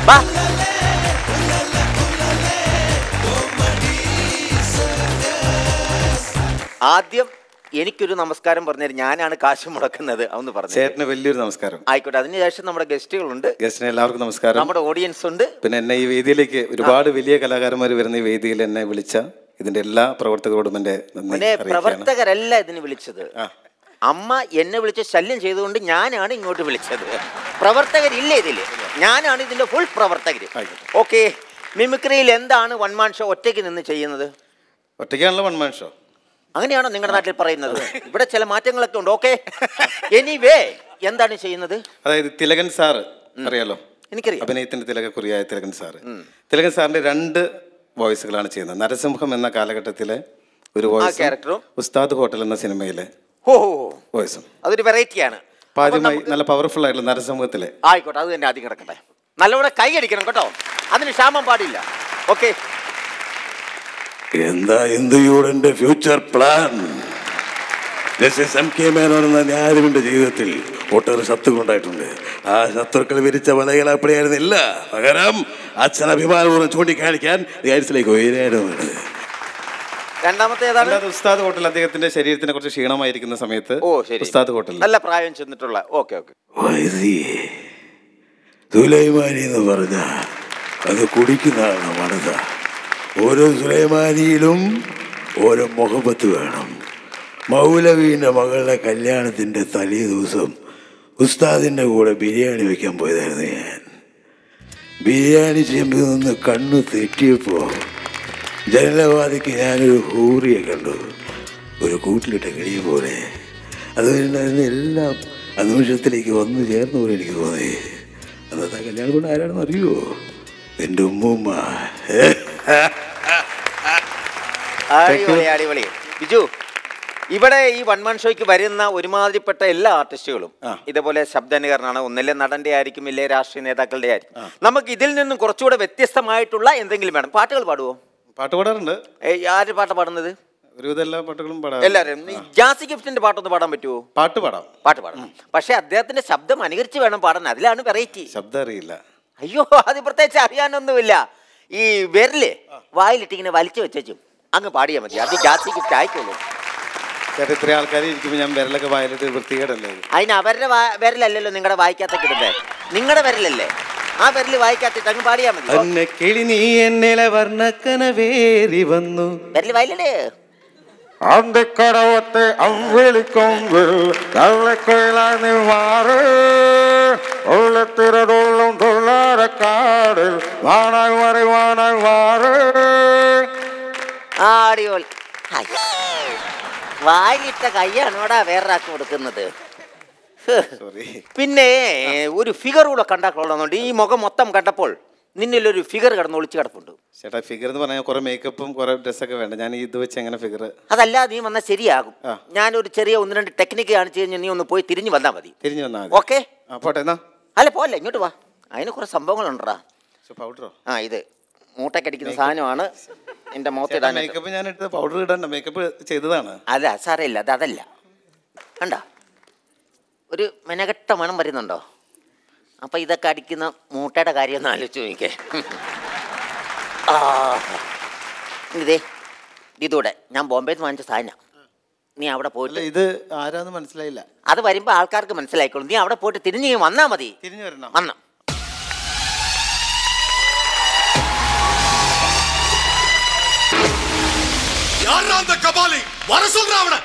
വാ ആദ്യം എനിക്കൊരു നമസ്കാരം പറഞ്ഞു ഞാനാണ് കാശ് മുടക്കുന്നത് അതൊന്ന് പറഞ്ഞു ചേട്ടന് വലിയൊരു നമസ്കാരം ആയിക്കോട്ടെ അതിനുശേഷം നമ്മുടെ ഗസ്റ്റുകളുണ്ട് ഗസ്റ്റിന് എല്ലാവർക്കും നമസ്കാരം നമ്മുടെ ഓഡിയൻസ് ഉണ്ട് പിന്നെ എന്നെ ഈ വേദിയിലേക്ക് ഒരുപാട് വലിയ കലാകാരന്മാർ വരുന്ന ഈ വേദിയിൽ എന്നെ വിളിച്ച ഇതിന്റെ എല്ലാ പ്രവർത്തകരോടും എന്റെ നന്ദി പിന്നെ അറിയിക്കുകയാണ് പ്രവർത്തകരല്ല ഇതിന് വിളിച്ചത് ആ. അമ്മ എന്നെ വിളിച്ച് ശല്യം ചെയ്തുകൊണ്ട് ഞാനാണ് ഇങ്ങോട്ട് വിളിച്ചത് പ്രവർത്തകരില്ല ഇതില് ഞാനാണ് ഇതിന്റെ ഫുൾ പ്രവർത്തകര് ആയിക്കോട്ടെ. ഓക്കെ മിമിക്രിയിൽ എന്താണ് വൺ മാൻ ഷോ ഒറ്റയ്ക്ക് നിന്ന് ചെയ്യുന്നത് ഒറ്റയ്ക്കാണല്ലോ വൺ മാൻ ഷോ അങ്ങനെയാണോ നിങ്ങളുടെ നാട്ടിൽ പറയുന്നത് ഇവിടെ ചില മാറ്റങ്ങളൊക്കെ ഉണ്ട് ഓക്കെ എനിവേ എന്താണ് ചെയ്യുന്നത് അതായത് തിലകൻ സാറ് അറിയാലോ എനിക്കറിയാം അഭിനയത്തിന്റെ തിലകക്കുറിയായ തിലകൻ സാറ് തിലകൻ സാറിന്റെ രണ്ട് വോയിസുകളാണ് ചെയ്യുന്നത് നരസിംഹം എന്ന കാലഘട്ടത്തിലെ ഒരു വോയിസ് character-ഉം? ഉസ്താദ് ഹോട്ടൽ എന്ന സിനിമയിലെ ഓ വോയിസും അതൊരു വെറൈറ്റിയാണ് അപ്പൊ ആദ്യമായി നല്ല പവർഫുൾ ആയിട്ടുള്ള നരസിംഹത്തിലെ ആയിക്കോട്ടെ അത് തന്നെ ആദ്യം കിടക്കട്ടെ നല്ലപോലെ കൈ അടിക്കണം കേട്ടോ അതിന് ക്ഷാമം പാടില്ല ഓക്കെ എന്താ ഇന്ത്യയുടെ future plan justice M K Menon എന്ന ന്യായാധിപന്റെ ജീവിതത്തിൽ ഒട്ടേറെ ശത്രുക്കൾ ഉണ്ടായിട്ടുണ്ട് ആ ശത്രുക്കൾ വിരിച്ച വലകൾ അപ്പടിയായിരുന്നില്ല പകരം അച്ഛൻ അഭിമാനപൂർവ്വം ചൂണ്ടിക്കാണിക്കാൻ ദേശത്തിലേക്ക് ഉയരായിരുന്നു രണ്ടാമത്തെ ഏതാണ് അല്ലാതെ ഉസ്താദ് ഹോട്ടൽ അദ്ദേഹത്തിന്റെ ശരീരത്തിനെ കുറച്ച് ക്ഷീണമായിരിക്കുന്ന സമയത്ത് ഓ ശരി ഉസ്താദ് ഹോട്ടൽ നല്ല പ്രായം ചെന്നിട്ടുള്ള ഓക്കെ ഓക്കെ വൈദിയെ സുലൈമാനി എന്ന് പറഞ്ഞ അത് കുടിക്കുന്നതാണ് മനത ഓരോ സുലൈമാനിയിലും ഓരോ മുഹബത്ത് വേണം മൗലവീൻ്റെ മകളുടെ കല്യാണത്തിൻ്റെ തലേ ദിവസം ഉസ്താദിൻ്റെ കൂടെ ബിരിയാണി വെക്കാൻ പോയതായിരുന്നു ഞാൻ ബിരിയാണി ചെമ്പിൽ നിന്ന് കണ്ണു തെറ്റിയപ്പോൾ ജനലവാദിക്ക് ഞാനൊരു ഹൂറിയെ കണ്ടു ഒരു കൂട്ടിലിട്ട കിളിയെ പോലെ അതുകൊണ്ട് എല്ലാം ആ നിമിഷത്തിലേക്ക് വന്നു ചേർന്ന പോലെ എനിക്ക് തോന്നി അന്നത്തെ കല്യാണം കൊണ്ട് ആരാണെന്ന് അറിയുമോ എൻ്റെ ഉമ്മൂമ്മ അടിപൊളി അടിപൊളി ബിജു ഇവിടെ ഈ വൺ മാൻ ഷോയ്ക്ക് വരുന്ന ഒരുമാതിരിപ്പെട്ട എല്ലാ ആർട്ടിസ്റ്റുകളും ഇതേപോലെ ശബ്ദാനുകരണമാണ് ഒന്നിലെ നടന്റെ ആയിരിക്കും ഇല്ലേ രാഷ്ട്രീയ നേതാക്കളുടെ ആയിരിക്കും നമുക്ക് ഇതിൽ നിന്നും കുറച്ചുകൂടെ വ്യത്യസ്തമായിട്ടുള്ള എന്തെങ്കിലും വേണം പാട്ടുകൾ പാടുവോ പാട്ട് പാടാറുണ്ട് ഏയ്, ആര് പാട്ടാ പാടുന്നത് ഒരുവിധം എല്ലാ പാട്ടുകളും പാടാം എല്ലാവരും ഈ ജാസി ഗിഫ്റ്റിന്റെ പാട്ടൊന്ന് പാടാൻ പറ്റുമോ പാട്ട് പാടാം പാട്ട് പാടണം പക്ഷെ അദ്ദേഹത്തിന്റെ ശബ്ദം അനുകരിച്ച് വേണം പാടാൻ അതിലാണ് വെറൈറ്റി ശബ്ദം അറിയില്ല അയ്യോ അത് പ്രത്യേകിച്ച് അറിയാനൊന്നുമില്ല ഈ വിരല് വായിലിട്ട് ഇങ്ങനെ വലിച്ചു വെച്ചും അങ്ങ് പാടിയാൽ മതി അത് ജാസി ഗിഫ്റ്റ് ആയിക്കോളൂ ചേട്ടാ ഇത്ര ആൾക്കാർ ഇരിക്കുമ്പോൾ ഞാൻ വിരലൊക്കെ വായിലിട്ട് വൃത്തികേടല്ലേ ഇത്? അതിന് അവരുടെ വാ- വിരലല്ലല്ലോ നിങ്ങളുടെ വായിക്കാത്തൊക്കെ ഇടുന്നത് നിങ്ങളുടെ വിരലല്ലേ ആ വിരൽ വായിക്കാത്തിട്ട് അങ്ങ് പാടിയാൽ മതി അന്ന കിളി നീ എന്നിലെ വർണ്ണക്കനവേറി വന്നു വിരൽ വായിലേ അന്തിക്കടവത്തെ അമ്പിളിക്കൊമ്പിൽ കള്ളക്കൊയിലാനി മാറ് ഉള്ളത്തിരതുള്ളും തുള്ളാരക്കാടിൽ വാണായി മറിവാനായി മാറ് ആ അടിപൊളി ഹായ്. വായിലിട്ട കയ്യാണോടാ വേറൊരാൾക്ക് കൊടുക്കുന്നത് ഹ്. സോറി പിന്നെ ഒരു ഫിഗർ കൂടെ കണ്ടാൽ കൊള്ളുന്നുണ്ട് ഈ മുഖം മൊത്തം കണ്ടപ്പോൾ നിന്നിലൊരു ഫിഗർ കിടന്ന് ഒളിച്ച് കിടപ്പുണ്ട് ചേട്ടാ ഫിഗർ എന്ന് പറഞ്ഞാൽ കുറെ മേക്കപ്പും കുറെ ഡ്രസ്സൊക്കെ വേണ്ട ഞാൻ ഇത് വെച്ച് എങ്ങനെ ഫിഗർ അതല്ല നീ വന്നാൽ ശരിയാകും ആ. ഞാനൊരു ചെറിയ ഒന്ന് രണ്ട് ടെക്നിക്ക് കാണിച്ചു കഴിഞ്ഞാൽ നീ ഒന്ന് പോയി തിരിഞ്ഞു വന്നാൽ മതി തിരിഞ്ഞു വന്നാൽ മതി ഓക്കെ ആ പോട്ടെ എന്നാ അല്ല പോലെ ഇങ്ങോട്ട് വാ അതിന് കുറേ സംഭവങ്ങളുണ്ടാ പൗഡറോ ആ ഇത് മൂട്ടക്കടിക്കുന്ന സാധനമാണ് എൻ്റെ മുഖത്തിടാൻ മേക്കപ്പ് ഞാൻ ഇട്ട് പൗഡർ ഇടണ്ട മേക്കപ്പ് ചെയ്തതാണ് അല്ല സാരമില്ല അത് അതല്ല കണ്ട ഒരു മെനകെട്ട മണം വരുന്നുണ്ടോ അപ്പം ഇതൊക്കെ അടിക്കുന്ന മൂട്ടയുടെ കാര്യം ഒന്ന് ആലോചിച്ച് നോക്കിക്കേ ആ ഇതേ ഇതൂടെ ഞാൻ ബോംബെയിൽ നിന്ന് വാങ്ങിച്ച സാധനം നീ അവിടെ അല്ല പോയിട്ട് ഇത് ആരാന്ന് മനസ്സിലായില്ല അത് വരുമ്പോൾ ആൾക്കാർക്ക് മനസ്സിലായിക്കോളും നീ അവിടെ പോയിട്ട് തിരിഞ്ഞ് ഇങ്ങ് വന്നാ മതി തിരിഞ്ഞു വരണം വന്ന யாரா அந்த கபாலி வர சொல்ற அவன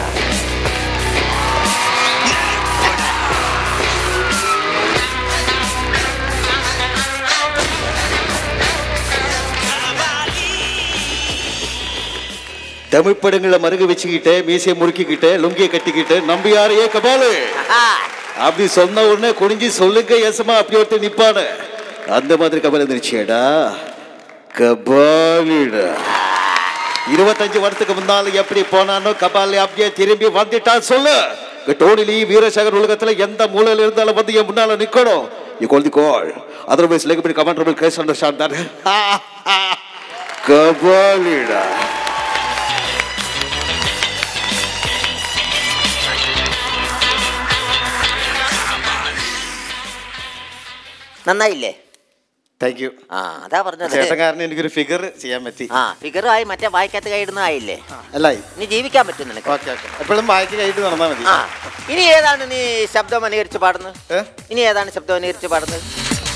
தமிழ் படங்களை மருக வச்சுக்கிட்டு மீசையை முறுக்கிக்கிட்டு லுங்கியை கட்டிக்கிட்டு நம்பியாரையே கபாலு அப்படி சொன்ன உடனே குனிஞ்சு சொல்லுங்க ஏசமா அப்படி ஒருத்தர் நிப்பானு அந்த மாதிரி கபால் இருந்துச்சேடா கபாலிடா இருபத்தஞ்சு வருஷத்துக்கு முன்னால எப்படி போனானோ கபாலி அப்படியே திரும்பி வந்துட்டான் சொல்லு இங்க டோனிலி வீரசேகர் உலகத்துல எந்த மூலையில இருந்தாலும் வந்து என் முன்னால நிக்கணும் you call the call otherwise like a commander case understand that கபாலிடா നന്നായില്ലേ താങ്ക് യു ആ അതാ പറഞ്ഞത് ചേട്ടൻ കാരണം എനിക്കൊരു ഫിഗർ ചെയ്യാൻ പറ്റി ആ ഫിഗറായി മറ്റേ വായിക്കാത്ത കൈയിടുന്നതായില്ലേ അല്ലായി ഇനി ജീവിക്കാൻ പറ്റും നിനക്ക് ഓക്കെ ഓക്കെ എപ്പോഴും ബാക്കി കഴിഞ്ഞിട്ട് നടന്നാൽ മതി ആ ഇനി ഏതാണ് നീ ശബ്ദം അനുകരിച്ച് പാടുന്നത് ഏ? ഇനി ഏതാണ് ശബ്ദം അനുകരിച്ച് പാടുന്നത്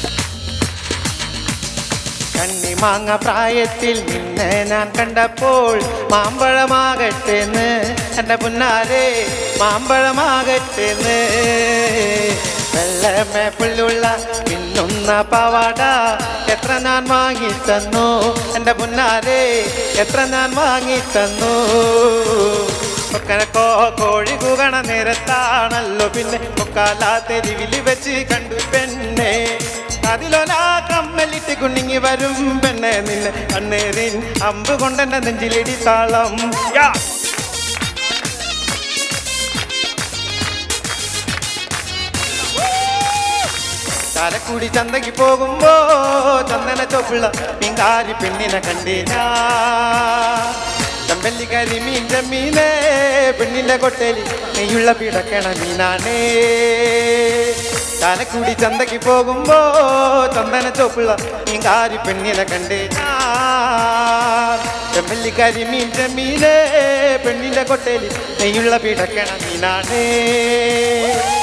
കണ്ണിമാങ്ങ പ്രായത്തിൽ നിന്നെ ഞാൻ കണ്ടപ്പോൾ മാമ്പഴമാകട്ടെന്ന് എൻ്റെ പുന്നാരെ മാമ്പഴമാകട്ടെന്ന് വെള്ളമേപ്പുള്ള മിന്നുന്ന പവാട എത്ര ഞാൻ വാങ്ങി തന്നു എൻ്റെ പുന്നാരെ എത്ര ഞാൻ വാങ്ങി തന്നു കൊക്കനക്കോ കോഴി കൂകണ നേരത്താണല്ലോ പിന്നെ കൊക്കാല തെരുവിൽ വെച്ച് കണ്ടു പെണ്ണെ അതിലൊരാ കമ്മലിട്ട് കുണിങ്ങി വരും പെണ്ണെ നിന്നെ കണ്ണേറിൻ അമ്പ് കൊണ്ടെന്റെ നെഞ്ചിലിടി താളം യാ ചാലക്കുടി ചന്തയ്ക്ക് പോകുമ്പോ ചന്ദന ചോപ്പിള്ള പിങ്കാരി പെണ്ണിനെ കണ്ടീനാ ചമ്പല്ലിക്കാരി മീൻ മീനേ പെണ്ണിന്റെ കൊട്ടേലി നെയ്യുള്ള പിടക്കണ മീനാണേ ചാലക്കുടി ചന്തയ്ക്ക് പോകുമ്പോ ചന്ദന ചോപ്പിള്ള പിങ്കാരി പെണ്ണിനെ കണ്ടീനാ ചെമ്പല്ലിക്കാരി മീൻ മീനേ പെണ്ണിന്റെ കൊട്ടേലി നെയ്യുള്ള പിടക്കണ മീനാണേ